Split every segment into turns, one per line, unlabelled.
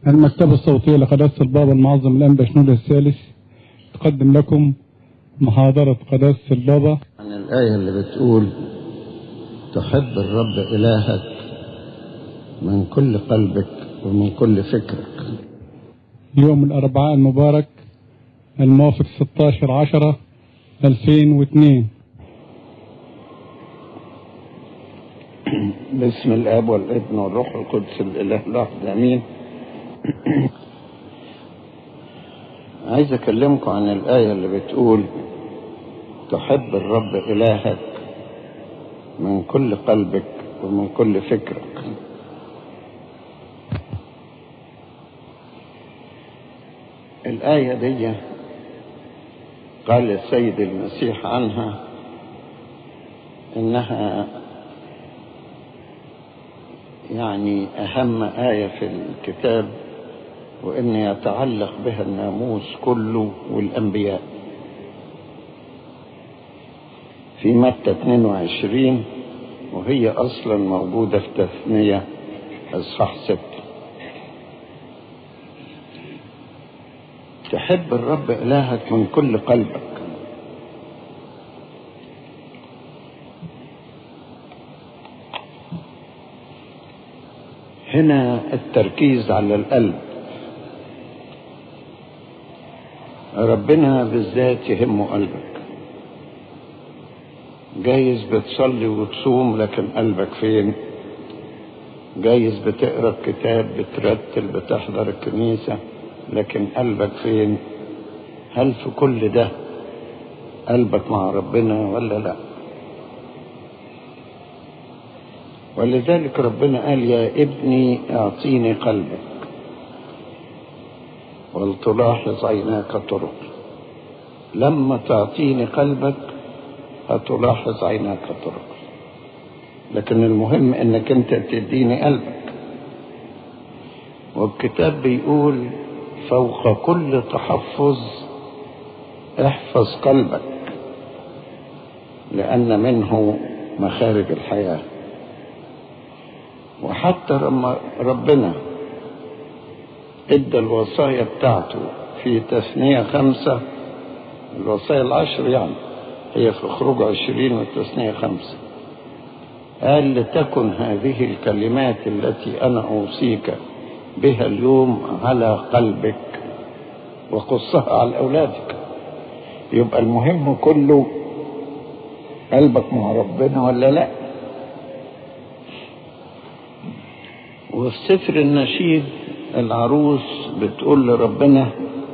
المكتبة الصوتية لقداسة البابا المعظم الأنبا شنود الثالث تقدم لكم محاضرة قداسة البابا
عن الآية اللي بتقول تحب الرب إلهك من كل قلبك ومن كل فكرك
يوم الأربعاء المبارك الموافق 16 10 2002
باسم الاب والابن والروح القدس الاله الواحد امين عايز اكلمكم عن الايه اللي بتقول تحب الرب الهك من كل قلبك ومن كل فكرك الايه دي قال السيد المسيح عنها انها يعني أهم آية في الكتاب وإن يتعلق بها الناموس كله والأنبياء في متى 22 وهي أصلا موجودة في تثنية إصحاح 6 تحب الرب إلهك من كل قلبك هنا التركيز على القلب ربنا بالذات يهمه قلبك جايز بتصلي وتصوم لكن قلبك فين جايز بتقرا الكتاب بترتل بتحضر الكنيسة لكن قلبك فين هل في كل ده قلبك مع ربنا ولا لا ولذلك ربنا قال يا ابني اعطيني قلبك ولتلاحظ عيناك طرق لما تعطيني قلبك هتلاحظ عيناك طرق لكن المهم انك انت تديني قلبك والكتاب بيقول فوق كل تحفظ احفظ قلبك لان منه مخارج الحياه وحتى لما ربنا ادى الوصايا بتاعته في تثنية خمسة الوصايا العشر يعني هي في خروج عشرين وتثنية خمسة قال لتكن هذه الكلمات التي أنا أوصيك بها اليوم على قلبك وقصها على أولادك يبقى المهم كله قلبك مع ربنا ولا لأ وفي سفر النشيد العروس بتقول لربنا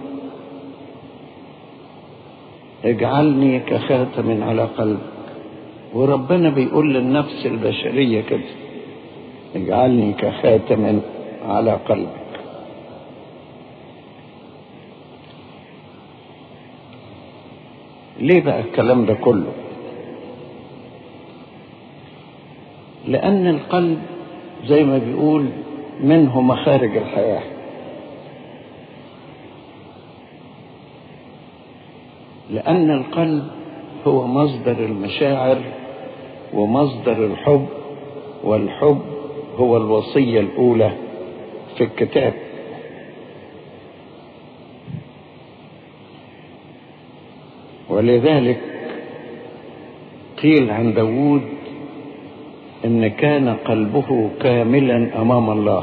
اجعلني كخاتم على قلبك وربنا بيقول للنفس البشرية كده اجعلني كخاتم على قلبك ليه بقى الكلام ده كله لأن القلب زي ما بيقول منه مخارج الحياة لأن القلب هو مصدر المشاعر ومصدر الحب والحب هو الوصية الأولى في الكتاب ولذلك قيل عن داود ان كان قلبه كاملا امام الله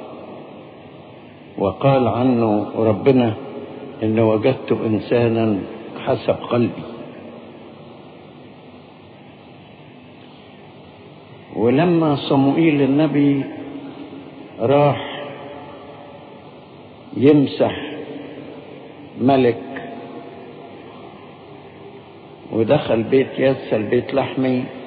وقال عنه ربنا ان وجدت انسانا حسب قلبي ولما صموئيل النبي راح يمسح ملك ودخل بيت ياسى البيت لحمي